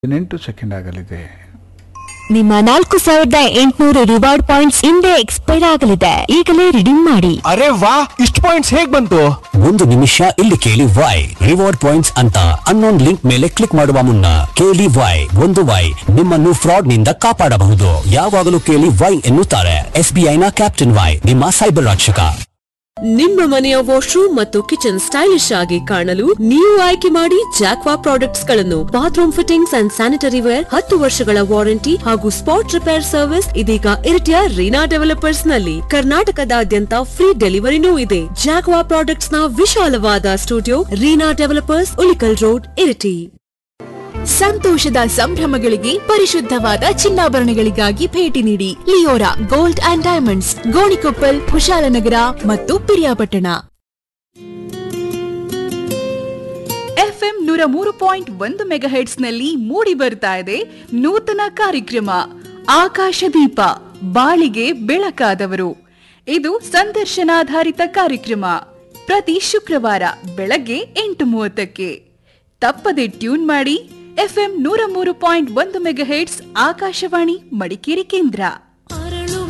ಹದಿನೆಂಟು ಸೆಕೆಂಡ್ ಆಗಲಿದೆ ನಿಮ್ಮ ನಾಲ್ಕು ಸಾವಿರದ ಎಂಟುನೂರು ರಿವಾರ್ಡ್ ಪಾಯಿಂಟ್ಸ್ ಹಿಂದೆ ಎಕ್ಸ್ಪೈರ್ ಆಗಲಿದೆ ಈಗಲೇ ರಿಡೀಮ್ ಮಾಡಿ ಅರೆ ವಾ ಇಷ್ಟು ಪಾಯಿಂಟ್ಸ್ ಹೇಗ್ ಬಂತು ಒಂದು ನಿಮಿಷ ಇಲ್ಲಿ ಕೇಳಿ ವೈ ರಿವಾರ್ಡ್ ಪಾಯಿಂಟ್ಸ್ ಅಂತ ಅನ್ನೊಂದ್ ಲಿಂಕ್ ಮೇಲೆ ಕ್ಲಿಕ್ ಮಾಡುವ ಮುನ್ನ ಕೇಳಿ ವೈ ಒಂದು ವೈ ನಿಮ್ಮನ್ನು ಫ್ರಾಡ್ ನಿಂದ ಕಾಪಾಡಬಹುದು ಯಾವಾಗಲೂ ಕೇಳಿ ವೈ ಎನ್ನುತ್ತಾರೆ ಎಸ್ಬಿಐ ನ ಕ್ಯಾಪ್ಟನ್ ವೈ ನಿಮ್ಮ ಸೈಬರ್ ರಕ್ಷಕ ನಿಮ್ಮ ಮನೆಯ ವಾಶ್ರೂಮ್ ಮತ್ತು ಕಿಚನ್ ಸ್ಟೈಲಿಶ್ ಆಗಿ ಕಾಣಲು ನೀವು ಆಯ್ಕೆ ಮಾಡಿ ಜಾಕ್ವಾ ಪ್ರಾಡಕ್ಟ್ಸ್ ಗಳನ್ನು bathroom fittings and sanitary ware ಹತ್ತು ವರ್ಷಗಳ ವಾರಂಟಿ ಹಾಗೂ ಸ್ಪಾಟ್ ರಿಪೇರ್ ಸರ್ವಿಸ್ ಇದೀಗ ಇರಿಟಿಯ ರೀನಾ ಡೆವಲಪರ್ಸ್ ನಲ್ಲಿ ಕರ್ನಾಟಕದಾದ್ಯಂತ ಫ್ರೀ ಡೆಲಿವರಿನೂ ಇದೆ ಜಾಕ್ವಾ ಪ್ರಾಡಕ್ಟ್ಸ್ ನ ವಿಶಾಲವಾದ studio Reena developers Ulikkal road Iritty ಸಂತೋಷದ ಸಂಭ್ರಮಗಳಿಗೆ ಪರಿಶುದ್ಧವಾದ ಚಿನ್ನಾಭರಣಗಳಿಗಾಗಿ ಭೇಟಿ ನೀಡಿ Leora gold and diamonds Gonikoppal Kushalnagar ಮತ್ತು ಪಿರಿಯಾಪಟ್ಟಣ ಎಫ್ಎಂ ನೂರ ಮೂರು ಪಾಯಿಂಟ್ ಒಂದು ಮೆಗಾಹೆಟ್ಸ್ ನಲ್ಲಿ ಮೂಡಿ ಬರ್ತಾ ಇದೆ ನೂತನ ಕಾರ್ಯಕ್ರಮ ಆಕಾಶದೀಪ ಬಾಳಿಗೆ ಬೆಳಕಾದವರು ಇದು ಸಂದರ್ಶನಾಧಾರಿತ ಕಾರ್ಯಕ್ರಮ ಪ್ರತಿ ಶುಕ್ರವಾರ ಬೆಳಗ್ಗೆ ಎಂಟು ಮೂವತ್ತಕ್ಕೆ ತಪ್ಪದೆ ಟ್ಯೂನ್ ಮಾಡಿ ಎಫ್ಎಂ ನೂರ ಮೂರು ಪಾಯಿಂಟ್ ಒಂದು ಮೆಗಾಹೆಟ್ಸ್ ಆಕಾಶವಾಣಿ ಮಡಿಕೇರಿ ಕೇಂದ್ರ